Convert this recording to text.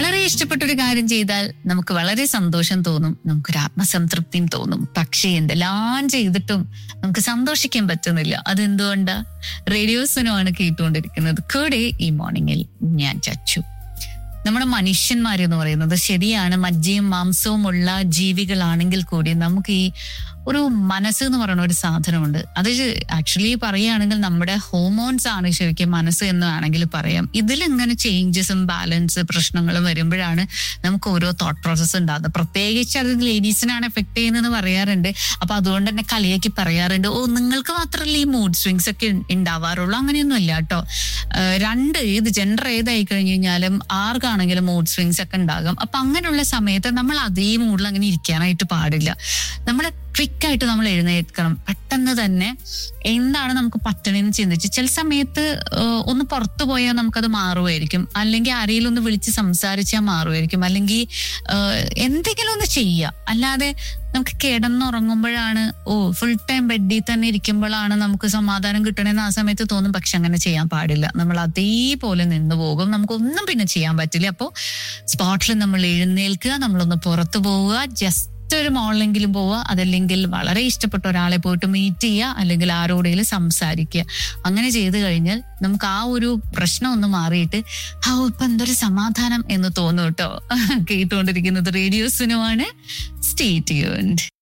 വളരെ ഇഷ്ടപ്പെട്ട ഒരു കാര്യം ചെയ്താൽ നമുക്ക് വളരെ സന്തോഷം തോന്നും നമുക്കൊരു ആത്മസംതൃപ്തിയും തോന്നും പക്ഷേ എന്തെല്ലാം ചെയ്തിട്ടും നമുക്ക് സന്തോഷിക്കാൻ പറ്റുന്നില്ല അതെന്തുകൊണ്ടാ റേഡിയോസിനുമാണ് കേട്ടുകൊണ്ടിരിക്കുന്നത് കൂടെ ഈ മോർണിംഗിൽ ഞാൻ ചച്ചു നമ്മുടെ മനുഷ്യന്മാരെന്ന് പറയുന്നത് ശരിയാണ് മജ്ജയും മാംസവും ഉള്ള ജീവികളാണെങ്കിൽ കൂടി നമുക്ക് ഈ ഒരു മനസ്സ് എന്ന് പറയുന്ന ഒരു സാധനമുണ്ട് അത് ആക്ച്വലി പറയുകയാണെങ്കിൽ നമ്മുടെ ഹോർമോൺസ് ആണ് ശരിക്കും മനസ്സ് എന്ന് വേണമെങ്കിൽ പറയാം ഇതിലിങ്ങനെ ചേഞ്ചസും ബാലൻസ് പ്രശ്നങ്ങളും വരുമ്പോഴാണ് നമുക്ക് ഓരോ തോട്ട് പ്രോസസ്സ് ഉണ്ടാകുന്നത് പ്രത്യേകിച്ച് അത് ലേഡീസിനാണ് എഫക്ട് ചെയ്യുന്നതെന്ന് പറയാറുണ്ട് അപ്പൊ അതുകൊണ്ട് തന്നെ കളിയാക്കി പറയാറുണ്ട് ഓ നിങ്ങൾക്ക് മാത്രമല്ല ഈ മൂഡ് സ്വിങ്സ് ഒക്കെ ഉണ്ടാവാറുള്ളൂ അങ്ങനെയൊന്നും ഇല്ല കേട്ടോ ഏഹ് രണ്ട് ഏത് ജെൻഡർ ഏതായി കഴിഞ്ഞു കഴിഞ്ഞാലും ആർക്കാണെങ്കിലും മൂഡ് സ്വിങ്സ് ഒക്കെ ഉണ്ടാകും അപ്പൊ അങ്ങനെയുള്ള സമയത്ത് നമ്മൾ അതേ മൂഡിൽ അങ്ങനെ ഇരിക്കാനായിട്ട് പാടില്ല നമ്മൾ ക്വിക്കായിട്ട് നമ്മൾ എഴുന്നേൽക്കണം പെട്ടെന്ന് തന്നെ എന്താണ് നമുക്ക് പറ്റണെന്ന് ചിന്തിച്ച് ചില സമയത്ത് ഏഹ് ഒന്ന് പുറത്തു പോയാൽ നമുക്കത് മാറുമായിരിക്കും അല്ലെങ്കിൽ ആരെങ്കിലും ഒന്ന് വിളിച്ച് സംസാരിച്ചാൽ മാറുമായിരിക്കും അല്ലെങ്കിൽ ഏഹ് എന്തെങ്കിലും ഒന്ന് ചെയ്യുക അല്ലാതെ നമുക്ക് കിടന്നുറങ്ങുമ്പോഴാണ് ഓ ഫുൾ ടൈം ബെഡിൽ തന്നെ ഇരിക്കുമ്പോഴാണ് നമുക്ക് സമാധാനം കിട്ടണമെന്ന് ആ സമയത്ത് തോന്നും പക്ഷെ അങ്ങനെ ചെയ്യാൻ പാടില്ല നമ്മൾ അതേപോലെ നിന്ന് പോകും നമുക്കൊന്നും പിന്നെ ചെയ്യാൻ പറ്റില്ല അപ്പോൾ സ്പോട്ടിൽ നമ്മൾ എഴുന്നേൽക്കുക നമ്മളൊന്ന് പുറത്തു പോവുക ജസ്റ്റ് ഒരു മോളിലെങ്കിലും പോവുക അതല്ലെങ്കിൽ വളരെ ഇഷ്ടപ്പെട്ട ഒരാളെ പോയിട്ട് മീറ്റ് ചെയ്യുക അല്ലെങ്കിൽ ആരോടെങ്കിലും സംസാരിക്കുക അങ്ങനെ ചെയ്തു കഴിഞ്ഞാൽ നമുക്ക് ആ ഒരു പ്രശ്നം ഒന്ന് മാറിയിട്ട് ആ ഇപ്പൊ എന്തൊരു സമാധാനം എന്ന് തോന്നും കേട്ടോ കേട്ടുകൊണ്ടിരിക്കുന്നത് റേഡിയോസിനുമാണ് സ്റ്റേ ട്യൂൺഡ്